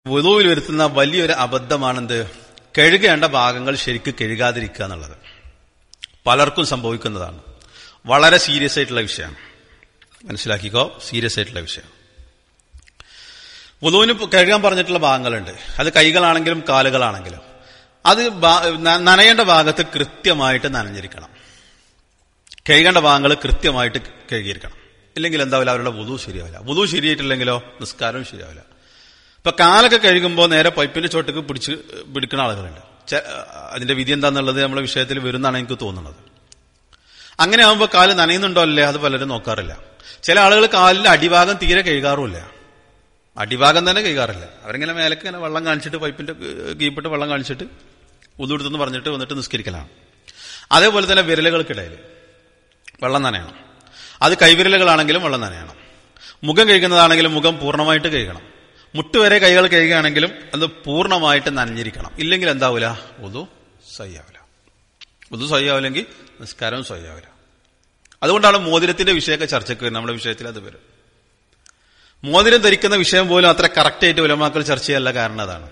വുതുവിൽ വരുത്തുന്ന വലിയൊരു അബദ്ധമാണെന്ത് കഴുകേണ്ട ഭാഗങ്ങൾ ശരിക്ക് കഴുകാതിരിക്കുക എന്നുള്ളത് പലർക്കും സംഭവിക്കുന്നതാണ് വളരെ സീരിയസ് ആയിട്ടുള്ള വിഷയമാണ് മനസ്സിലാക്കിക്കോ സീരിയസ് ആയിട്ടുള്ള വിഷയം വുതുവിന് കഴുകാൻ പറഞ്ഞിട്ടുള്ള ഭാഗങ്ങളുണ്ട് അത് കൈകളാണെങ്കിലും കാലുകളാണെങ്കിലും അത് ഭാ- ന- നനയേണ്ട ഭാഗത്ത് കൃത്യമായിട്ട് നനഞ്ഞിരിക്കണം കഴുകേണ്ട ഭാഗങ്ങൾ കൃത്യമായിട്ട് കഴുകിയിരിക്കണം ഇല്ലെങ്കിൽ എന്താവില്ല അവരുടെ വുതു ശരിയാവില്ല വുതു ശരിയായിട്ടില്ലെങ്കിലോ നിസ്കാരവും ശരിയാവില്ല ഇപ്പൊ കാലൊക്കെ കഴുകുമ്പോൾ നേരെ പൈപ്പിന്റെ ചോട്ടക്ക് പിടിച്ച് പിടിക്കുന്ന ആളുകളുണ്ട് ചെ- അതിന്റെ വിധി എന്താന്നുള്ളത് നമ്മളെ വിഷയത്തിൽ വരുന്നാണ് എനിക്ക് തോന്നുന്നത് അങ്ങനെ ആകുമ്പോൾ കാല് നനയുന്നുണ്ടോ അല്ലേ അത് പലരും നോക്കാറില്ല ചില ആളുകൾ കാലിന്റെ അടിഭാഗം തീരെ കഴുകാറുമില്ല അടിഭാഗം തന്നെ കഴുകാറില്ല അവരിങ്ങനെ മേലേക്ക് ഇങ്ങനെ വെള്ളം കാണിച്ചിട്ട് പൈപ്പിന്റെ കീപ്പിട്ട് വെള്ളം കാണിച്ചിട്ട് ഉതുടുത്തെന്ന് പറഞ്ഞിട്ട് വന്നിട്ട് നിസ്കരിക്കലാണ് അതേപോലെ തന്നെ വിരലുകൾക്കിടയിൽ വെള്ളം നനയണം അത് കൈവിരലുകളാണെങ്കിലും വെള്ളം നനയണം മുഖം കഴിക്കുന്നതാണെങ്കിലും മുഖം പൂർണ്ണമായിട്ട് കഴുകണം മുട്ടുവരെ കൈകൾ കഴുകുകയാണെങ്കിലും അത് പൂർണ്ണമായിട്ട് നനഞ്ഞിരിക്കണം ഇല്ലെങ്കിൽ എന്താവൂല ഉതു സയ്യാവില്ല ഉതു സയ്യാവില്ലെങ്കിൽ നിസ്കാരവും സയ്യാവില്ല അതുകൊണ്ടാണ് മോതിരത്തിന്റെ വിഷയമൊക്കെ ചർച്ചയ്ക്ക് വരുന്നത് നമ്മുടെ വിഷയത്തിൽ അത് വരും മോതിരം ധരിക്കുന്ന വിഷയം പോലും അത്ര കറക്റ്റായിട്ട് ഉലമാക്കൾ ചർച്ച ചെയ്യാനുള്ള കാരണം അതാണ്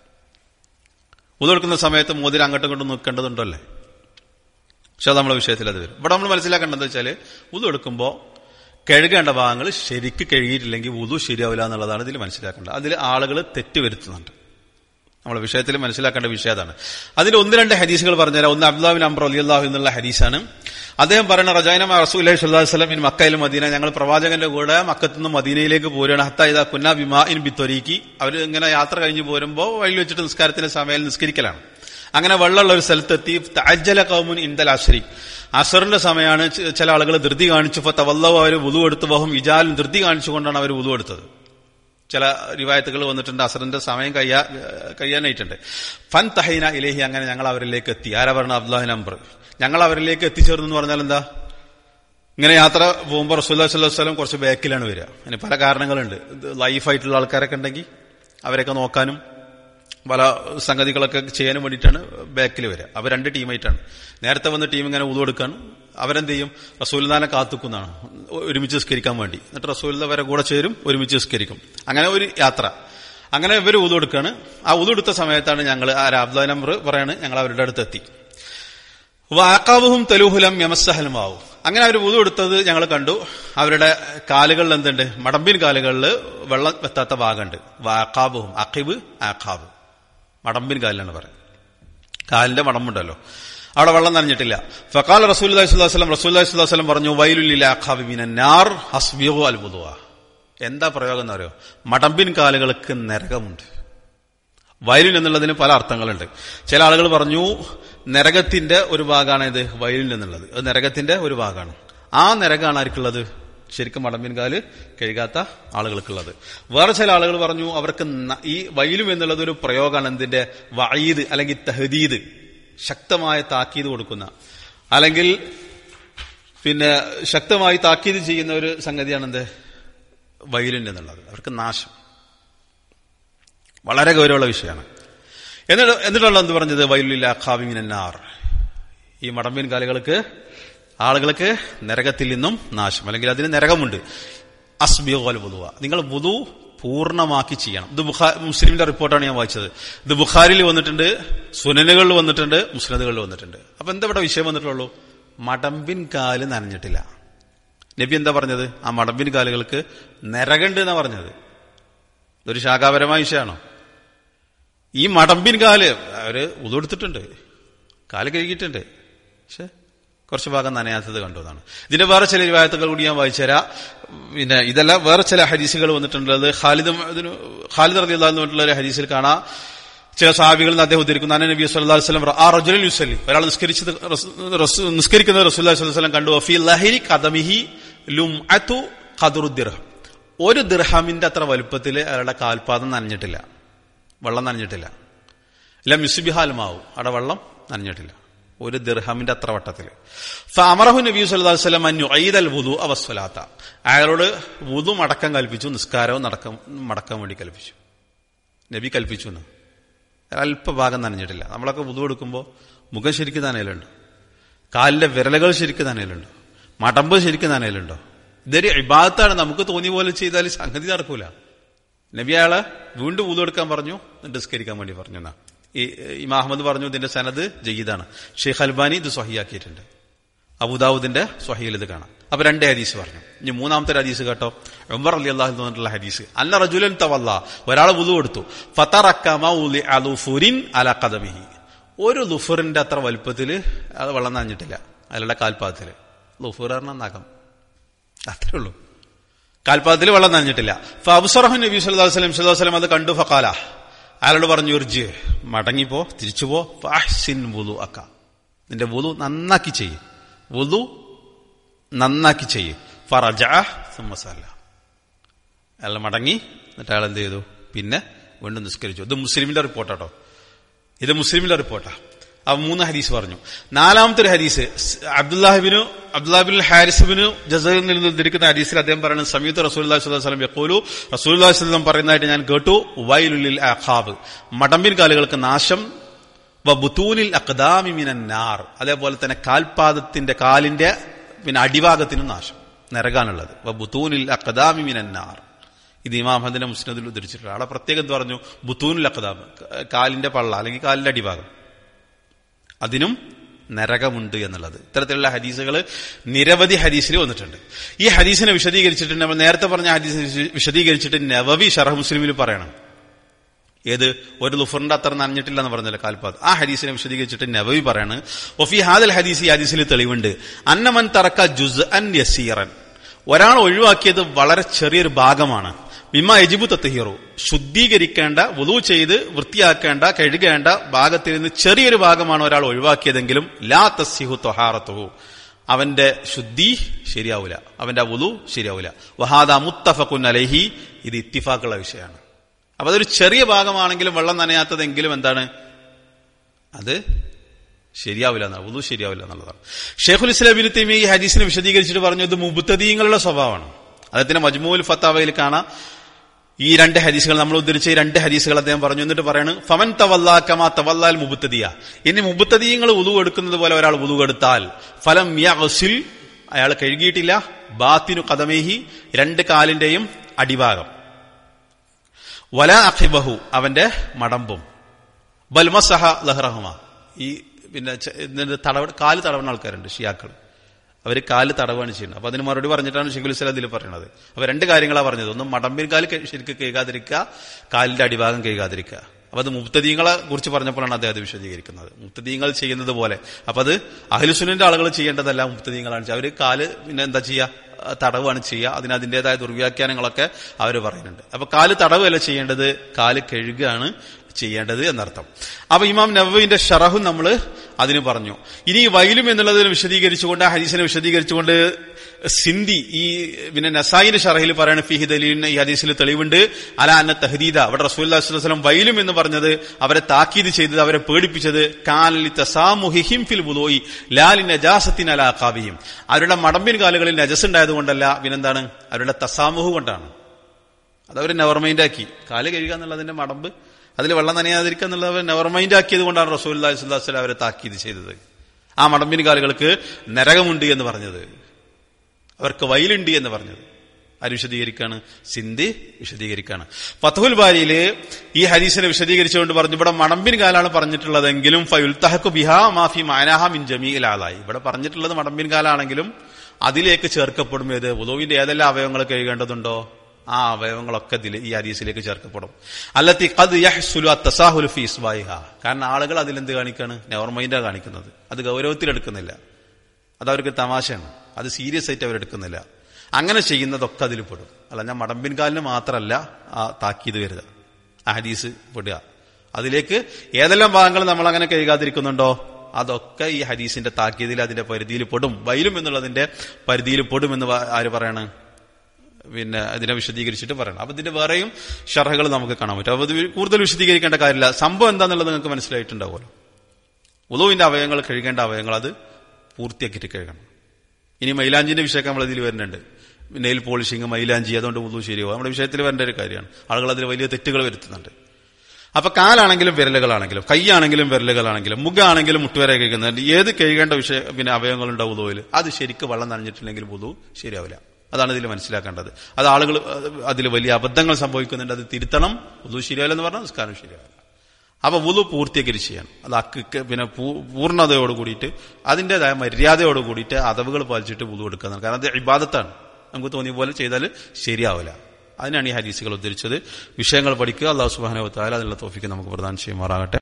ഉതെടുക്കുന്ന സമയത്ത് മോതിരം അങ്ങോട്ടും ഇങ്ങോട്ടും നോക്കേണ്ടതുണ്ടല്ലേ പക്ഷെ അത് നമ്മുടെ വിഷയത്തിൽ അത് വരും ഇവിടെ നമ്മൾ മനസ്സിലാക്കേണ്ടത് വെച്ചാൽ ഉതു എടുക്കുമ്പോൾ കഴുകേണ്ട ഭാഗങ്ങൾ ശരിക്ക് കഴുകിയിട്ടില്ലെങ്കിൽ ഉതു ശരിയാവില്ല എന്നുള്ളതാണ് ഇതിൽ മനസ്സിലാക്കേണ്ടത് അതിൽ ആളുകൾ തെറ്റ് വരുത്തുന്നുണ്ട് നമ്മുടെ വിഷയത്തിൽ മനസ്സിലാക്കേണ്ട വിഷയം അതാണ് അതിൽ ഒന്ന് രണ്ട് ഹദീസുകൾ പറഞ്ഞുതരാം ഒന്ന് അബ്ദുല്ലാബിൻ അംബർ അലിയല്ലാഹു എന്നുള്ള ഹദീസാണ് അദ്ദേഹം പറയുന്ന റജാന റസൂലി സ്വല്ലാഹു വസ്ലം ഇൻ മക്കയിലും മദീന ഞങ്ങൾ പ്രവാചകന്റെ കൂടെ മക്കത്ത് നിന്ന് മദീനയിലേക്ക് പോരുകയാണ് ഹത്ത ഇതാ കുന്ന ബിമാ ഇൻ ബിത്തൊരീക്കി അവർ ഇങ്ങനെ യാത്ര കഴിഞ്ഞ് പോരുമ്പോൾ വഴി വെച്ചിട്ട് നിസ്കാരത്തിന്റെ സമയം നിസ്കരിക്കലാണ് അങ്ങനെ വെള്ളമുള്ള ഒരു സ്ഥലത്തെത്തി അജ്ജല കൗമുൻ ഇന്ദൽ അശ്രി അസറിന്റെ സമയമാണ് ച- ചില ആളുകൾ ധൃതി കാണിച്ചപ്പോൾ തവല്ലവ് അവർ വുതു എടുത്തു വഹും ഇജാലും ധൃതി കാണിച്ചുകൊണ്ടാണ് അവർ വുതു എടുത്തത് ചില റിവായത്തുകൾ വന്നിട്ടുണ്ട് അസറിന്റെ സമയം കഴിയാ കഴിയാനായിട്ടുണ്ട് ഫൻ തഹൈന ഇലേഹി അങ്ങനെ ഞങ്ങൾ അവരിലേക്ക് എത്തി ആരാ പറഞ്ഞ അബ്ദുല്ലാഹി നമ്പർ ഞങ്ങൾ അവരിലേക്ക് എത്തിച്ചേർന്നു എന്ന് പറഞ്ഞാൽ എന്താ ഇങ്ങനെ യാത്ര പോകുമ്പോൾ റസൂല്ലാ സ്വല്ലല്ലാഹു അലൈഹി വസല്ലം കുറച്ച് ബാക്കിലാണ് വരിക അതിന് പല കാരണങ്ങളുണ്ട് ഇത് ലൈഫായിട്ടുള്ള ആൾക്കാരൊക്കെ ഉണ്ടെങ്കിൽ അവരൊക്കെ നോക്കാനും പല സംഗതികളൊക്കെ ചെയ്യാനും വേണ്ടിയിട്ടാണ് ബാക്കിൽ വരിക അവർ രണ്ട് ടീമായിട്ടാണ് നേരത്തെ വന്ന ടീം ഇങ്ങനെ ഉതുകൊടുക്കാണ് അവരെന്ത് ചെയ്യും റസൂൽദാനെ കാത്തുക്കുന്നതാണ് ഒരുമിച്ച് സ്കരിക്കാൻ വേണ്ടി എന്നിട്ട് റസൂലിന്റെ വരെ കൂടെ ചേരും ഒരുമിച്ച് സ്കരിക്കും അങ്ങനെ ഒരു യാത്ര അങ്ങനെ ഇവർ ഉതുകൊടുക്കാണ് ആ ഉതുകൊടുത്ത സമയത്താണ് ഞങ്ങൾ ആ അബ്ദുൽ നമ്പർ പറയാണ് ഞങ്ങൾ അവരുടെ അടുത്ത് എത്തി വാക്കാവുഹും തെലുഹുലം യമസ്സഹലുമാവും അങ്ങനെ അവർ വുതു എടുത്തത് ഞങ്ങൾ കണ്ടു അവരുടെ കാലുകളിൽ എന്തുണ്ട് മടമ്പിൻ കാലുകളിൽ വെള്ളം എത്താത്ത ഭാഗമുണ്ട് വാക്കാബുഹും അഖിബ് ആഖാബ് മടമ്പിൻ കാലിലാണ് പറയുന്നത് കാലിന്റെ മടമ്പുണ്ടല്ലോ അവിടെ വെള്ളം നനഞ്ഞിട്ടില്ല ഫക്കാൽ റസൂൽ വസ്ലം റസൂൽ വസ്ലം പറഞ്ഞു വൈലുല്ലിൽ ആഖാബി മിനാർ ഹസ്ബിഹു അൽബുദുവ എന്താ പ്രയോഗം എന്ന് അറിയോ മടമ്പിൻ കാലുകൾക്ക് നരകമുണ്ട് വയലിൻ എന്നുള്ളതിന് പല അർത്ഥങ്ങളുണ്ട് ചില ആളുകൾ പറഞ്ഞു നരകത്തിന്റെ ഒരു ഭാഗമാണ് ഇത് വയലിൻ എന്നുള്ളത് അത് നരകത്തിന്റെ ഒരു ഭാഗമാണ് ആ നരകമാണ് ആർക്കുള്ളത് ശരിക്കും മടമ്പിൻകാല് കഴുകാത്ത ആളുകൾക്കുള്ളത് വേറെ ചില ആളുകൾ പറഞ്ഞു അവർക്ക് ന- ഈ വയലും എന്നുള്ളത് ഒരു പ്രയോഗമാണ് എന്തിന്റെ വഴീദ് അല്ലെങ്കിൽ തഹദീദ് ശക്തമായ താക്കീത് കൊടുക്കുന്ന അല്ലെങ്കിൽ പിന്നെ ശക്തമായി താക്കീത് ചെയ്യുന്ന ഒരു സംഗതിയാണ് എന്ത് വയലിൻ എന്നുള്ളത് അവർക്ക് നാശം വളരെ ഗൗരവമുള്ള വിഷയമാണ് എന്നിട്ട് എന്നിട്ടുള്ള എന്ത് പറഞ്ഞത് വൈലുല്ല ഖാബിമിനാർ ഈ മടമ്പിൻ കാലുകൾക്ക് ആളുകൾക്ക് നരകത്തിൽ നിന്നും നാശം അല്ലെങ്കിൽ അതിന് നരകമുണ്ട് അസ്ബിയോൽ വുതുവ നിങ്ങൾ വുതു പൂർണ്ണമാക്കി ചെയ്യണം ഇത് ബുഖാ മുസ്ലിമിന്റെ റിപ്പോർട്ടാണ് ഞാൻ വായിച്ചത് ഇത് ബുഖാരിൽ വന്നിട്ടുണ്ട് സുനനുകളിൽ വന്നിട്ടുണ്ട് മുസ്ലിദുകളിൽ വന്നിട്ടുണ്ട് അപ്പൊ എന്താ ഇവിടെ വിഷയം വന്നിട്ടുള്ളൂ മടമ്പിൻ കാല് നനഞ്ഞിട്ടില്ല നബി എന്താ പറഞ്ഞത് ആ മടമ്പിൻ കാലുകൾക്ക് നരകണ്ട് എന്നാ പറഞ്ഞത് ഇതൊരു ശാഖാപരമായ വിഷയമാണോ ഈ മടമ്പിൻ കാല് അവര് ഉതൊടുത്തിട്ടുണ്ട് കാല് കഴുകിയിട്ടുണ്ട് പക്ഷെ കുറച്ച് ഭാഗം നനയാത്തത് കണ്ടു എന്നാണ് ഇതിന്റെ വേറെ ചില വിവാഹത്തുകൾ കൂടി ഞാൻ വായിച്ചുതരാം പിന്നെ ഇതല്ല വേറെ ചില ഹരീസുകൾ വന്നിട്ടുള്ളത് ഖാലിദ് ഇതിന് ഖാലിദ് റതി എന്ന് പറഞ്ഞിട്ടുള്ള ഒരു ഹരീസിൽ കാണാം ചില സാഹിബികളിൽ നിന്ന് അദ്ദേഹം ഉദ്ധരിക്കുന്നു അന്ന നബി സല്ലല്ലാഹു അലൈഹി വസല്ലം ആ റജുലുൽ യുസല്ലി ഒരാൾ നിസ്കരിച്ചത് റസൂ- റസൂ- നിസ്കരിക്കുന്നത് റസൂലുള്ളാഹി സ്വല്ലല്ലാഹു അലൈഹി വസല്ലം കണ്ടു ഫീ ലഹരി ഖദമിഹി ലുംഅതു ഖദറു ദിർഹം ഒരു ദിർഹമിന്റെ അത്ര വലുപ്പത്തിൽ അയാളുടെ കാൽപാദം നനഞ്ഞിട്ടില്ല വെള്ളം നനഞ്ഞിട്ടില്ല ഇല്ല മിസുബിഹാലുമാവും അവിടെ വെള്ളം നനഞ്ഞിട്ടില്ല ഒരു ദിർഹമിന്റെ അത്ര വട്ടത്തിൽ അമറഹു നബി സല്ലല്ലാഹു അലൈഹി വസല്ലം അന്നു ഐദൽ വുദു അവസ്വലാത്ത അയാളോട് വുദു മടക്കം കൽപ്പിച്ചു നിസ്കാരവും നടക്കം മടക്കാൻ വേണ്ടി കൽപ്പിച്ചു നബി കൽപ്പിച്ചു എന്ന് അല്പഭാഗം നനഞ്ഞിട്ടില്ല നമ്മളൊക്കെ വുദു എടുക്കുമ്പോൾ മുഖം ശരിക്കും നനയിലുണ്ട് കാലിന്റെ വിരലുകൾ ശരിക്കും നനയിലുണ്ട് മടമ്പ് ശരിക്കും നനയിലുണ്ടോ ഇതൊരു ഇബാദത്താണ് നമുക്ക് തോന്നിയ പോലെ ചെയ്താൽ സംഗതി നടക്കൂല നബി അയാളെ വീണ്ടും ഊതു എടുക്കാൻ പറഞ്ഞു നിസ്കരിക്കാൻ വേണ്ടി പറഞ്ഞു എന്നാ ഈ ഇമാ അഹമ്മദ് പറഞ്ഞു ഇതിന്റെ സനത് ജയ്യിദാണ് ഷെയ്ഖ് അൽബാനി ഇത് സ്വഹിയാക്കിയിട്ടുണ്ട് അബുദാവുദിന്റെ സ്വഹയിൽ ഇത് കാണാം അപ്പൊ രണ്ട് ഹദീസ് പറഞ്ഞു ഇനി മൂന്നാമത്തെ ഒരു ഹദീസ് കേട്ടോ ഉമർ അലി അള്ളാഹു പറഞ്ഞിട്ടുള്ള ഹദീസ് അല്ല റജുലൻ തവല്ല ഒരാൾ വുളു കൊടുത്തു ഫത്തറക്കമൂലിൻ അല കദമിഹി ഒരു ലുഫറിന്റെ അത്ര വലുപ്പത്തില് അത് വെള്ളം നനഞ്ഞിട്ടില്ല അയാളുടെ കാൽപാദത്തില് ലുഫർ പറഞ്ഞ നഖം അത്രേ ഉള്ളൂ കാൽപാദത്തിൽ വെള്ളം നനഞ്ഞിട്ടില്ല ഫബ്സറഹു നബി സല്ലല്ലാഹു അലൈഹി വസല്ലം സല്ലല്ലാഹു അലൈഹി വസല്ലം അത് കണ്ടു ഫഖാല അയാളോട് പറഞ്ഞു ഉർജ് മടങ്ങിപ്പോ തിരിച്ചുപോ ഫഹ്സിൻ വുളു അക്ക നിന്റെ വുളു നന്നാക്കി ചെയ്യും വുളു നന്നാക്കി ചെയ്യും ഫറജ മസാല അയാൾ മടങ്ങി എന്നിട്ട് അയാൾ എന്ത് ചെയ്തു പിന്നെ വീണ്ടും നിസ്കരിച്ചു ഇത് മുസ്ലിമിന്റെ റിപ്പോർട്ടാട്ടോ ഇത് മുസ്ലിമിന്റെ റിപ്പോർട്ടാ ആ മൂന്ന് ഹദീസ് പറഞ്ഞു നാലാമത്തെ ഒരു ഹദീസ് അബ്ദുല്ലാഹിബിനു അബ്ദുല്ലാഹിബിൻ ഹാരിസുബിനു ജസറിൽ നിന്ന് ഉദ്ധരിക്കുന്ന ഹദീസിൽ അദ്ദേഹം പറയുന്നത് സമീത്ത് റസൂൽ വസ്ലം യക്കോലു റസൂൽ വസ്ലം പറയുന്നതായിട്ട് ഞാൻ കേട്ടു വൈലുലിൽ അഖാബ് മടമ്പിൻ കാലുകൾക്ക് നാശം ബുത്തൂനിൽ അക്ദാമി മിനന്നാർ അതേപോലെ തന്നെ കാൽപാദത്തിന്റെ കാലിന്റെ പിന്നെ അടിഭാഗത്തിനും നാശം നിരകാനുള്ളത് ബുത്തൂനിൽ അക്ദാമി മിനന്നാർ ഇത് ഇമാം അഹമ്മദിന്റെ മുസ്ലിദിൽ ഉദ്ധരിച്ചിട്ടുണ്ട് അവിടെ പ്രത്യേകം പറഞ്ഞു ബുത്തൂനിൽ അക്ദാം കാലിന്റെ പള്ള അല്ലെങ്കിൽ കാലിന്റെ അടിഭാഗം അതിനും നരകമുണ്ട് എന്നുള്ളത് ഇത്തരത്തിലുള്ള ഹദീസുകൾ നിരവധി ഹദീസിൽ വന്നിട്ടുണ്ട് ഈ ഹദീസിനെ വിശദീകരിച്ചിട്ട് നമ്മൾ നേരത്തെ പറഞ്ഞ ഹദീസ് വിശദീകരിച്ചിട്ട് നവവി ഷറഹ് മുസ്ലിമിൽ പറയണം ഏത് ഒരു ലുഫറിന്റെ അത്ര നനഞ്ഞിട്ടില്ല എന്ന് പറഞ്ഞല്ലോ കാൽപാത് ആ ഹദീസിനെ വിശദീകരിച്ചിട്ട് നവവി പറയാണ് ഒഫി ഹാദൽ ഹദീസ് ഈ ഹദീസിൽ തെളിവുണ്ട് അന്നമൻ തറക്ക ജുസ് അൻ യസീറൻ ഒരാൾ ഒഴിവാക്കിയത് വളരെ ചെറിയൊരു ഭാഗമാണ് മിമ്മ എജിബു തത്തഹീറു ശുദ്ധീകരിക്കേണ്ട വുളു ചെയ്ത് വൃത്തിയാക്കേണ്ട കഴുകേണ്ട ഭാഗത്തിൽ നിന്ന് ചെറിയൊരു ഭാഗമാണ് ഒരാൾ ഒഴിവാക്കിയതെങ്കിലും ലാ തസ്സിഹു തൊഹാറത്തുഹു അവന്റെ ശുദ്ധി ശരിയാവില്ല അവന്റെ വുളു ശരിയാവില്ല വഹാദ മുത്തഫക്കുൻ അലഹി ഇത് ഇത്തിഫാക്കുള്ള വിഷയമാണ് അപ്പൊ അതൊരു ചെറിയ ഭാഗമാണെങ്കിലും വെള്ളം നനയാത്തതെങ്കിലും എന്താണ് അത് ശരിയാവില്ല എന്നാണ് വുളു ശരിയാവില്ല എന്നുള്ളതാണ് ഷെയ്ഖുൽ ഇസ്ലാമിന് തീമി ഈ ഹദീസിനെ വിശദീകരിച്ചിട്ട് പറഞ്ഞു ഇത് മുബുത്തദീങ്ങളുടെ സ്വഭാവമാണ് അദ്ദേഹത്തിന്റെ മജ്മൂൽ ഫത്താവയിൽ കാണാം ഈ രണ്ട് ഹദീസുകൾ നമ്മൾ ഉദ്ധരിച്ച ഈ രണ്ട് ഹദീസുകൾ അദ്ദേഹം പറഞ്ഞു എന്നിട്ട് പറയാണ് ഫമൻ തവല്ലാക്കമാ തവല്ലാൽ മുബുത്തതിയ ഇനി മുബുത്തതീയങ്ങൾ ഉളു എടുക്കുന്നത് പോലെ ഒരാൾ ഉളു എടുത്താൽ ഫലം യസിൽ അയാൾ കഴുകിയിട്ടില്ല ബാത്തിനു കഥമേഹി രണ്ട് കാലിന്റെയും അടിഭാഗം വല അഖിബഹു അവന്റെ മടമ്പും ബൽമസഹ ലഹ്റഹുമ ഈ പിന്നെ തടവ കാല് തടവുന്ന ആൾക്കാരുണ്ട് ഷിയാക്കൾ അവർ കാല് തടവാണ് ചെയ്യുന്നത് അപ്പൊ അതിന് മറുപടി പറഞ്ഞിട്ടാണ് ഷെഖുൽ ഇസ്ലാം അതിൽ പറയുന്നത് അപ്പൊ രണ്ട് കാര്യങ്ങളാണ് പറഞ്ഞത് ഒന്ന് മടമ്പിൻ കാല് ശരിക്കും കേൾക്കാതിരിക്കുക കാലിന്റെ അടിഭാഗം കേൾക്കാതിരിക്കുക അപ്പൊ അത് മുക്തദീങ്ങളെ കുറിച്ച് പറഞ്ഞപ്പോഴാണ് അദ്ദേഹം അത് വിശദീകരിക്കുന്നത് മുക്തദീങ്ങൾ ചെയ്യുന്നത് പോലെ അപ്പൊ അത് അഹ്ലുസുനിന്റെ ആളുകൾ ചെയ്യേണ്ടതല്ല മുക്തദീങ്ങളാണ് അവർ കാല് പിന്നെ എന്താ ചെയ്യുക തടവാണ് ചെയ്യുക അതിന് അതിൻ്റെതായ ദുർവ്യാഖ്യാനങ്ങളൊക്കെ അവർ പറയുന്നുണ്ട് അപ്പൊ കാല് തടവല്ല ചെയ്യേണ്ടത് കാല് കഴുകുകയാണ് ചെയ്യേണ്ടത് എന്നർത്ഥം അപ്പൊ ഇമാം നവവിന്റെ ഷറഹും നമ്മൾ അതിന് പറഞ്ഞു ഇനി വൈലും എന്നുള്ളതിന് വിശദീകരിച്ചുകൊണ്ട് ആ ഹദീസിനെ വിശദീകരിച്ചുകൊണ്ട് സിന്ധി ഈ പിന്നെ നസായിന്റെ ഷറഹിൽ പറയണ ഫിഹി ദലീലിന് ഈ ഹദീസിൽ തെളിവുണ്ട് അല അന്ന തഹദീദ അവിടെ റസൂല്ലാസ്ലം വൈലും എന്ന് പറഞ്ഞത് അവരെ താക്കീത് ചെയ്തത് അവരെ പേടിപ്പിച്ചത് കാലി തസാമുഹിം ഫിൽ ബുലോയി ലാലി നജാസത്തിൻ അല കാവിയും അവരുടെ മടമ്പിൻ കാലുകളിൽ നജസ് ഉണ്ടായതുകൊണ്ടല്ല പിന്നെന്താണ് അവരുടെ തസാമുഹ് കൊണ്ടാണ് അതവർ നെവർമൈൻഡാക്കി കാല് കഴുകുക എന്നുള്ളതിന്റെ മടമ്പ് അതിൽ വെള്ളം നനയാതിരിക്കുക എന്നുള്ളത് നെവർ മൈൻഡ് ആക്കിയത് കൊണ്ടാണ് റസൂൽ അള്ളാഹിസ്വല്ലാസ്ലം അവരെ താക്കീത് ചെയ്തത് ആ മടമ്പിന് കാലുകൾക്ക് നരകമുണ്ട് എന്ന് പറഞ്ഞത് അവർക്ക് വയലുണ്ട് എന്ന് പറഞ്ഞത് ആര് വിശദീകരിക്കാണ് സിന്ധി വിശദീകരിക്കാണ് ഫത്തുൽ ബാരിയില് ഈ ഹദീസിനെ വിശദീകരിച്ചുകൊണ്ട് പറഞ്ഞു ഇവിടെ മടമ്പിൻ കാലാണ് പറഞ്ഞിട്ടുള്ളതെങ്കിലും ഫയുൽത്തഹക്കു ബിഹാ മാഫി മാനാഹ മിൻ ജമീൽ ആലായി ഇവിടെ പറഞ്ഞിട്ടുള്ളത് മടമ്പിൻ കാലാണെങ്കിലും അതിലേക്ക് ചേർക്കപ്പെടും ഏത് ഉദവിന്റെ ഏതെല്ലാം അവയവങ്ങൾ കഴുകേണ്ടതുണ്ടോ ആ അവയവങ്ങളൊക്കെ ഇതിൽ ഈ ഹദീസിലേക്ക് ചേർക്കപ്പെടും അല്ലത്തി കത് യഹ്സുലു തസാഹുൽ ഫി ഇസ്ബായിഹ കാരണം ആളുകൾ അതിലെന്ത് കാണിക്കാണ് നെവർ മൈൻഡാ കാണിക്കുന്നത് അത് ഗൗരവത്തിലെടുക്കുന്നില്ല അത് അവർക്ക് തമാശയാണ് അത് സീരിയസ് ആയിട്ട് അവരെടുക്കുന്നില്ല അങ്ങനെ ചെയ്യുന്നതൊക്കെ അതിൽ പെടും അല്ല ഞാൻ മടമ്പിൻ കാലിന് മാത്രമല്ല ആ താക്കീത് വരിക ആ ഹദീസ് പെടുക അതിലേക്ക് ഏതെല്ലാം ഭാഗങ്ങൾ നമ്മൾ അങ്ങനെ കഴുകാതിരിക്കുന്നുണ്ടോ അതൊക്കെ ഈ ഹദീസിന്റെ താക്കീതിൽ അതിന്റെ പരിധിയിൽ പെടും വൈലും എന്നുള്ളതിന്റെ പരിധിയിൽ പെടും എന്ന് ആര് പറയാണ് പിന്നെ അതിനെ വിശദീകരിച്ചിട്ട് പറയണം അപ്പൊ ഇതിന്റെ വേറെയും ഷർഹകൾ നമുക്ക് കാണാൻ പറ്റും അപ്പൊ ഇത് കൂടുതൽ വിശദീകരിക്കേണ്ട കാര്യമില്ല സംഭവം എന്താണെന്നുള്ളത് നിങ്ങൾക്ക് മനസ്സിലായിട്ടുണ്ടാവുമല്ലോ ഉദുവിന്റെ അവയവങ്ങൾ കഴുകേണ്ട അവയവങ്ങൾ അത് പൂർത്തിയാക്കിയിട്ട് കഴുകണം ഇനി മൈലാഞ്ചിന്റെ വിഷയമൊക്കെ നമ്മൾ ഇതിൽ വരുന്നുണ്ട് നെയിൽ പോളിഷിങ് മൈലാഞ്ചി അതുകൊണ്ട് ഉദു ശരിയാവും നമ്മുടെ വിഷയത്തിൽ വരേണ്ട ഒരു കാര്യമാണ് ആളുകൾ അതിൽ വലിയ തെറ്റുകൾ വരുത്തുന്നുണ്ട് അപ്പൊ കാലാണെങ്കിലും വിരലുകളാണെങ്കിലും കൈയാണെങ്കിലും വിരലുകളാണെങ്കിലും മുഖാണെങ്കിലും മുട്ടുവരെ കഴിക്കുന്നുണ്ട് ഏത് കഴുകേണ്ട വിഷയ പിന്നെ അവയവങ്ങളുണ്ടാവും ഉദുവിൽ അത് ശരിക്ക് വെള്ളം നനഞ്ഞിട്ടില്ലെങ്കിൽ ഉദു ശരിയാവില്ല അതാണ് ഇതിൽ മനസ്സിലാക്കേണ്ടത് അത് ആളുകൾ അതിൽ വലിയ അബദ്ധങ്ങൾ സംഭവിക്കുന്നുണ്ട് അത് തിരുത്തണം ഉദു ശരിയാവില്ലെന്ന് പറഞ്ഞാൽ നിസ്കാരം ശരിയാവില്ല അപ്പൊ വുളു പൂർത്തീകരിച്ച് ചെയ്യണം അത് അക്ക് പിന്നെ പൂ- പൂർണ്ണതയോട് കൂടിയിട്ട് അതിൻ്റെതായ മര്യാദയോട് കൂടിയിട്ട് അതവുകൾ പാലിച്ചിട്ട് വുളു എടുക്കുന്നത് കാരണം അത് ഇബാദത്താണ് നമുക്ക് തോന്നിയ പോലെ ചെയ്താൽ ശരിയാവില്ല അതിനാണ് ഈ ഹദീസുകൾ ഉദ്ധരിച്ചത് വിഷയങ്ങൾ പഠിക്കുക അള്ളാഹു സുബാന അതിനുള്ള തോഫിക്ക് നമുക്ക് പ്രദാനം ചെയ്യുമാറാകട്ടെ